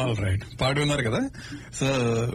all right పాట విన్నారు కదా సో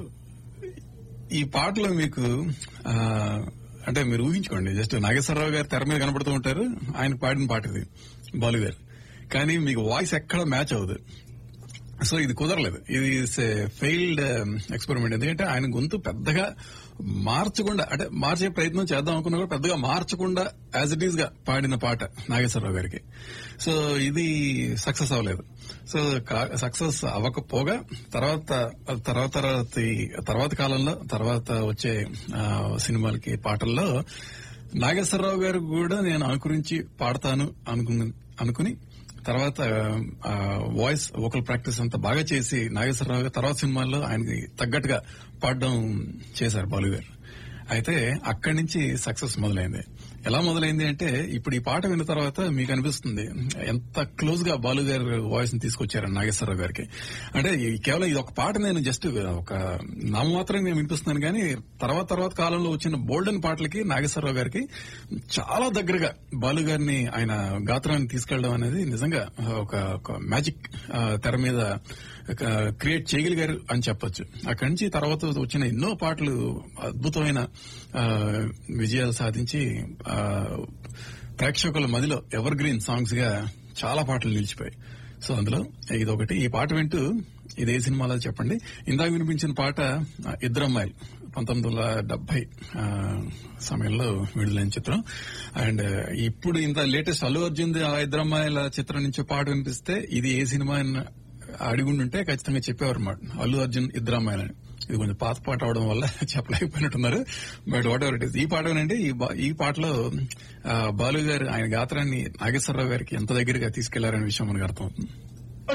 ఈ పాటలో మీకు ఆ, అంటే మీరు ఊహించుకోండి జస్ట్ నాగేశ్వరరావు గారు తెర మీద కనబడుతూ ఉంటారు ఆయన పాడిన పాట ఇది బాలు గారు కానీ మీకు వాయిస్ ఎక్కడ మ్యాచ్ అవ్వదు సో ఇది కుదరలేదు ఇది ఫెయిల్డ్ ఎక్స్పెరిమెంట్ ఎందుకంటే ఆయన గొంతు పెద్దగా మార్చకుండా అంటే మార్చే ప్రయత్నం చేద్దాం అనుకున్నా కూడా పెద్దగా మార్చకుండా యాజ్ ఇట్ ఈస్ గా పాడిన పాట నాగేశ్వరరావు గారికి సో ఇది సక్సెస్ అవ్వలేదు సో సక్సెస్ అవ్వకపోగా తర్వాత తర్వాత తర్వాత తర్వాత కాలంలో తర్వాత వచ్చే ఆ, సినిమాలకి పాటల్లో నాగేశ్వరరావు గారు కూడా నేను అనుకరించి పాడతాను అనుకుని అనుకుని తర్వాత వాయిస్ వోకల్ ప్రాక్టీస్ అంతా బాగా చేసి నాగేశ్వరరావు గారు తర్వాత సినిమాల్లో ఆయనకి తగ్గట్టుగా పాడడం చేశారు బాలు గారు అయితే అక్కడి నుంచి సక్సెస్ మొదలైంది ఎలా మొదలైంది అంటే ఇప్పుడు ఈ పాట విన్న తర్వాత మీకు అనిపిస్తుంది ఎంత క్లోజ్ గా బాలు గారు వాయిస్ ని తీసుకొచ్చారని నాగేశ్వరరావు గారికి అంటే ఈ కేవలం ఇది ఒక పాట నేను జస్ట్ ఒక నామమాత్రం నేను వినిపిస్తున్నాను కానీ తర్వాత తర్వాత కాలంలో వచ్చిన బోల్డెన్ పాటలకి నాగేశ్వరరావు గారికి చాలా దగ్గరగా బాలు గారిని ఆయన గాత్రాన్ని తీసుకెళ్లడం అనేది నిజంగా ఒక ఒక మ్యాజిక్ తెర మీద క్రియేట్ చేయగలిగారు అని చెప్పొచ్చు అక్కడి నుంచి తర్వాత వచ్చిన ఎన్నో పాటలు అద్భుతమైన ఆ, విజయాలు సాధించి ఆ, ప్రేక్షకుల మదిలో ఎవర్ గ్రీన్ సాంగ్స్ గా చాలా పాటలు నిలిచిపోయాయి సో అందులో ఇదొకటి ఈ పాట వింటూ ఇది ఏ సినిమాలో చెప్పండి ఇందాక వినిపించిన పాట ఆ, ఇద్దరమ్మాయిలు పంతొమ్మిది వందల డెబ్బై ఆ, సమయంలో విడుదలైన చిత్రం అండ్ ఇప్పుడు ఇంత లేటెస్ట్ అల్లు అర్జున్ ఆ ఇద్దరమ్మాయిల చిత్రం నుంచి పాట వినిపిస్తే ఇది ఏ సినిమా అని అడిగుండుంటే ఖచ్చితంగా చెప్పేవారు అన్నమాట అల్లు అర్జున్ ఇద్దరు అమ్మాయిలని ఇది కొంచెం పాత పాట అవడం వల్ల చెప్పలేకపోయినట్టున్నారు but whatever it is ఈ పాట వినండి ఈ బా- ఈ పాటలో ఆ, బాలు గారు ఆయన గాత్రాన్ని నాగేశ్వరరావు గారికి ఎంత దగ్గరగా తీసుకెళ్లారనే విషయం మనకు అర్థమవుతుంది